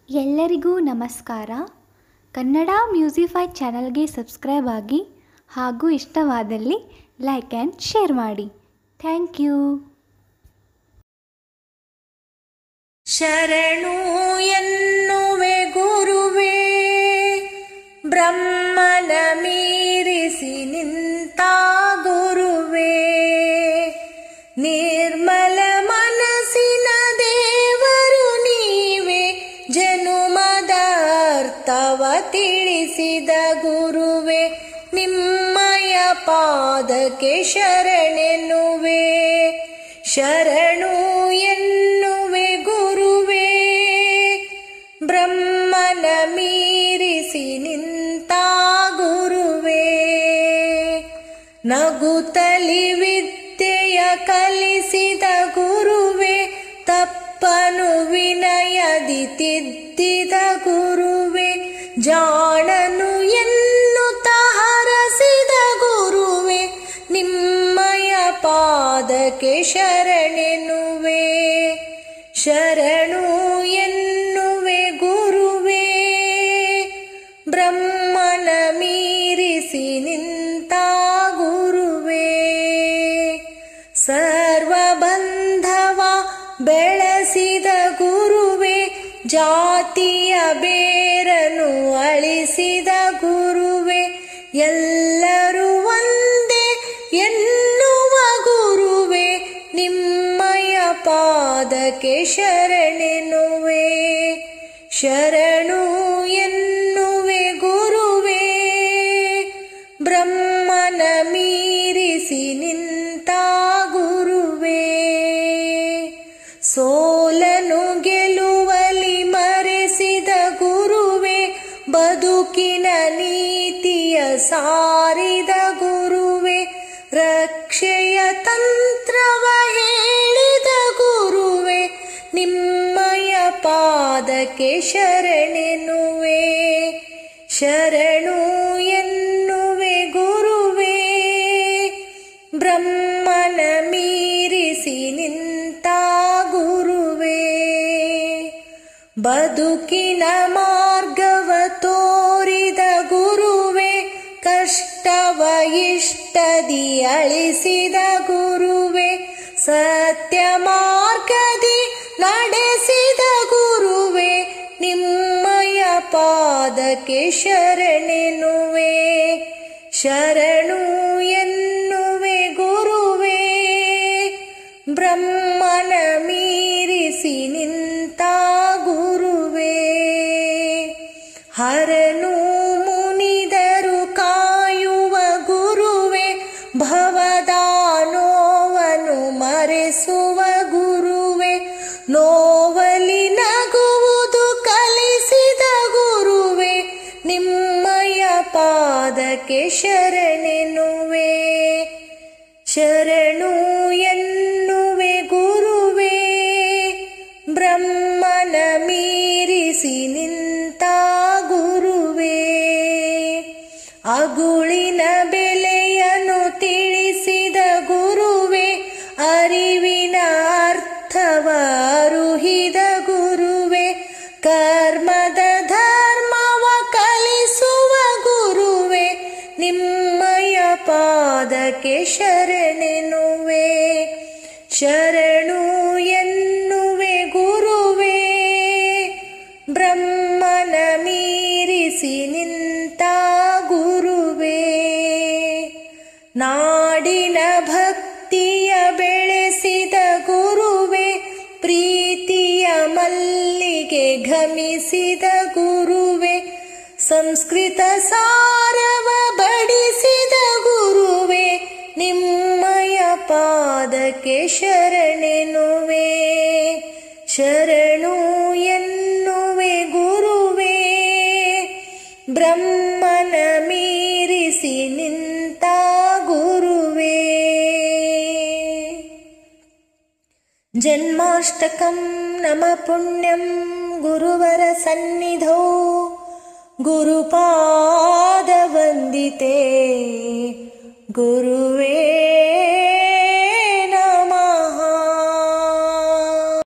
ಎಲ್ಲರಿಗೂ ನಮಸ್ಕಾರ ಕನ್ನಡ ಮ್ಯೂಸಿಫೈ ಚಾನಲ್ಗೆ ಸಬ್ಸ್ಕ್ರೈಬ್ ಆಗಿ ಹಾಗೂ ಇಷ್ಟವಾದಲ್ಲಿ ಲೈಕ್ ಆ್ಯಂಡ್ ಶೇರ್ ಮಾಡಿ ಥ್ಯಾಂಕ್ ಯು ಶರಣು ಎನ್ನುವೆ ಗುರುವೇ ಬ್ರಹ್ಮನ ಮೀರಿಸಿ ನಿಂತ ಗುರುವೇ ನಿರ್ಮಲ ಮನಸ್ಸಿನ ದೇವರು ನೀವೇ ಜನುಮದ ಅರ್ಥವ ತಿಳಿಸಿದ ಗುರುವೇ ನಿಮ್ಮಯ ಪಾದಕ್ಕೆ ಶರಣೆನ್ನುವೆ ಶರಣು ಎನ್ನುವೆ ಗುರುವೇ ಬ್ರಹ್ಮನ ಮೀರಿಸಿ ನಿಂತ ಗುರುವೇ ನಗುತ್ತಲಿ ವಿದ್ಯೆಯ ಕಲಿಸಿದ ಗುರುವೇ ತಪ್ಪನು ವಿನಯದಿ ತಿದ್ದಿದ ಗುರುವೇ ಜಾಣನು ಎನ್ನುತ್ತ ಹರಸಿದ ಗುರುವೇ ನಿಮ್ಮಯ ಪಾದಕ್ಕೆ ಶರಣೆನುವೆ ಶರಣು ಎನ್ನುವೆ ಗುರುವೇ ಬ್ರಹ್ಮನ ಮೀರಿಸಿ ನಿಂತ ಗುರುವೇ ಸರ್ವಬಂಧವ ಬೆಳೆಸಿದ ಗುರುವೇ ಜಾತಿಯ ಬೇರನು ಅಳಿಸಿದ ಗುರುವೇ ಎಲ್ಲರೂ ಒಂದೇ ಎನ್ನುವ ಗುರುವೇ ನಿಮ್ಮಯ ಪಾದಕ್ಕೆ ಶರಣೆನುವೆ ಶರಣು ಎನ್ನುವೆ ಗುರುವೇ ಬ್ರಹ್ಮನ ಮೀರಿಸಿ ನಿಂತ ಗುರುವೇ ಸೋಲನು ಗೆಲುವಲಿ ಮರೆಸಿದ ಗುರುವೇ ಬದುಕಿನ ನೀತಿಯ ಸಾರಿದ ಗುರುವೇ ರಕ್ಷೆಯ ತಂತ್ರವ ಹೇಳಿದ ಗುರುವೇ ನಿಮ್ಮಯ ಪಾದಕ್ಕೆ ಶರಣೆನುವೆ ಶರಣು ಎನ್ನುವೆ ಗುರುವೇ ಬ್ರಹ್ಮನ ಮೀರಿಸಿ ನಿಂತ ಗುರುವೇ ಬದುಕಿನ ಮಾರ್ಗವ ತೋರಿದ ಗುರುವೇ ಕಷ್ಟವ ಇಷ್ಟದಿ ಅಳಿಸಿದ ಗುರುವೇ ಸತ್ಯ ಮಾರ್ಗದಿ ನಡೆಸಿದ ಗುರುವೇ ನಿಮ್ಮಯ ಪಾದಕ್ಕೆ ಶರಣೆನುವೆ ಶರಣು ಎನ್ನುವೆ ಗುರುವೇ ಬ್ರಹ್ಮನ ಮೀರಿಸಿ ನಿಂತ ಗುರುವೇ ಹರನು ಮುನಿದರು ಕಾಯುವ ಗುರುವೇ ಭವದ ನೋವನು ಮರೆಸುವ ಗುರುವೇ ನೋವಲಿ ನಗುವುದು ಕಲಿಸಿದ ಗುರುವೇ ನಿಮ್ಮಯ ಪಾದಕ್ಕೆ ಶರಣೆನುವೆ ಶರಣು ಎನ್ನುವೆ ಗುರುವೇ ಬ್ರಹ್ಮನ ಮೀರಿಸಿ ನಿಂತ ಗುರುವೇ ಅಗುಳಿನ ಬೆಲೆಯನ್ನು ತಿಳಿಸಿದ ಗುರುವೇ ಅರಿವಿನ ಅರ್ಥವ ಅರುಹಿದ ಗುರುವೇ ಕರ್ಮದ ಧರ್ಮವ ಕಲಿಸುವ ಗುರುವೇ ನಿಮ್ಮಯ ಪಾದಕ್ಕೆ ಶರಣೆನುವೆ ಶರಣು ಎನ್ನುವೆ ಗುರುವೇ ಬ್ರಹ್ಮನ ಮೀರಿಸಿ ನಿಂತ ಗುರುವೇ ನಾಡಿನ ಭಕ್ತಿಯ ಬೆಳೆಸಿದ ಗುರುವೇ ಪ್ರೀತಿಯ ಮಲ್ಲಿಗೆ ಘಮಿಸಿದ ಗುರುವೇ ಸಂಸ್ಕೃತ ಸಾರವ ಬಡಿಸಿದ ಗುರುವೇ ನಿಮ್ಮಯ ಪಾದಕ್ಕೆ ಶರಣೆನುವೆ ಶರಣು ಎನ್ನುವೆ ಗುರುವೇ ಬ್ರಹ್ಮನ ಮೀರಿಸಿ ನಿಂತ ಗುರುವೇ ಜನ್ಮಾಷ್ಟಕಂ ನಮ ಪುಣ್ಯಂ ಗುರುವರ ಸನ್ನಿಧೌ ಗುರುಪಾದ ವಂದಿತೆ ಗುರುವೇ